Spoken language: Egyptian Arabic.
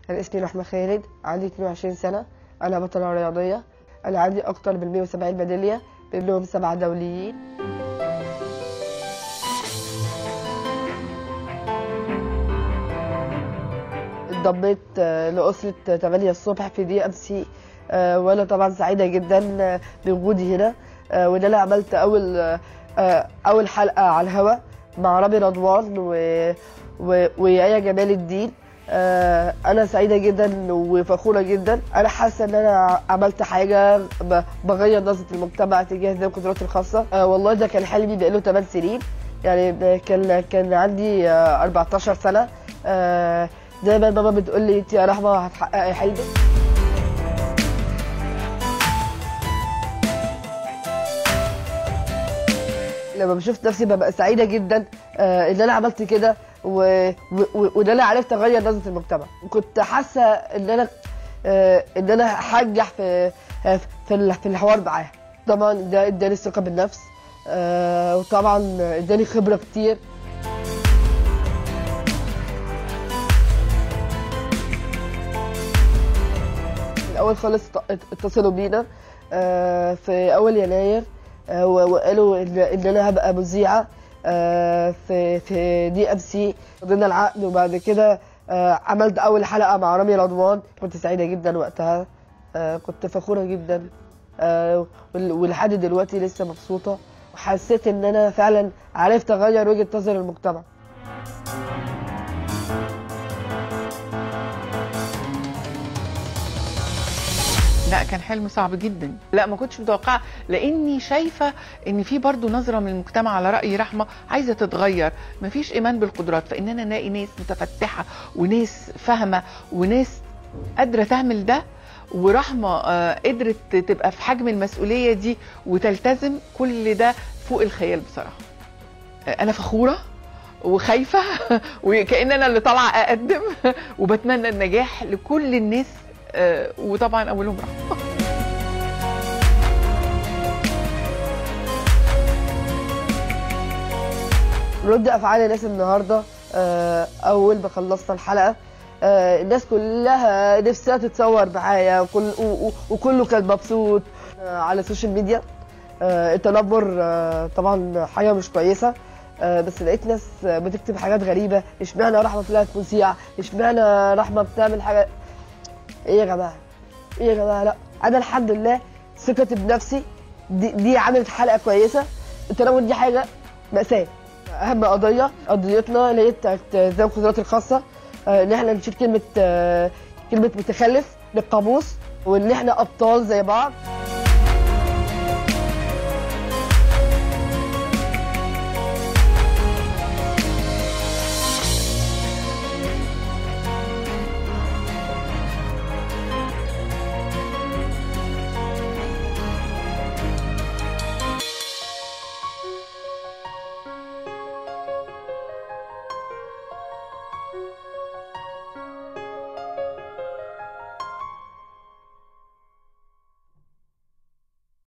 أنا اسمي رحمة خالد عندي 22 سنة أنا بطلة رياضية أنا عندي أكتر من 170 ميدالية منهم سبعة دوليين انضميت آه، لأسرة 8 الصبح في دي ام سي وأنا طبعا سعيدة جدا آه، بوجودي هنا آه، وإن أنا عملت أول آه، آه، أول حلقة على الهوا مع رامي رضوان و... و... ويايا جمال الدين آه، انا سعيده جدا وفخوره جدا انا حاسه ان انا عملت حاجه ب- بغير نظره المجتمع تجاه ذوي القدرات الخاصه آه، والله ده كان حلمي بقاله 8 سنين يعني ده كان كان عندي آه، 14 سنه آه، دايما ماما بتقول لي انت يا رحمه هتحققي حلمك لما بشوف نفسي ببقى سعيده جدا آه، ان انا عملت كده و- و- وان انا عرفت اغير نظره المجتمع كنت حاسه ان انا آه، ان انا هنجح في آه، في ال- في الحوار معاه طبعا ده اداني الثقه بالنفس آه، وطبعا اداني خبره كتير الاول خالص ات- اتصلوا بينا آه، في اول يناير آه، و- وقالوا ان ان انا هبقى مذيعه آه، في في دي ام سي قضينا العقد وبعد كده آه، عملت اول حلقه مع رامي رضوان كنت سعيده جدا وقتها آه، كنت فخوره جدا آه، وال- ولحد دلوقتي لسه مبسوطه وحسيت ان انا فعلا عرفت اغير وجهه نظر المجتمع لا كان حلم صعب جدا لا ما كنتش متوقعه لاني شايفه ان في برضو نظره من المجتمع على راي رحمه عايزه تتغير مفيش ايمان بالقدرات فاننا نلاقي ناس متفتحه وناس فاهمه وناس قادره تعمل ده ورحمه آه، قدرت تبقى في حجم المسؤوليه دي وتلتزم كل ده فوق الخيال بصراحه آه، انا فخوره وخايفه وكأن انا اللي طالعه اقدم وبتمنى النجاح لكل الناس آه، وطبعا اولهم رحمه رد افعال الناس النهارده آه، اول ما خلصنا الحلقه آه، الناس كلها نفسها تتصور معايا وكل و- و- وكله كان مبسوط آه، على السوشيال ميديا آه، التنمر آه، طبعا حاجه مش كويسه آه، بس لقيت ناس بتكتب حاجات غريبه اشمعنى رحمه طلعت مذيعه اشمعنى رحمه بتعمل حاجه ايه يا جماعه ايه يا جماعه لا انا الحمد لله ثقتي بنفسي دي, دي عملت حلقه كويسه التنمر دي حاجه مأساة اهم قضيه قضيتنا اللي هي بتاعت ذوي القدرات الخاصه آه، ان احنا نشيل كلمه آه، كلمه متخلف للقاموس وان احنا ابطال زي بعض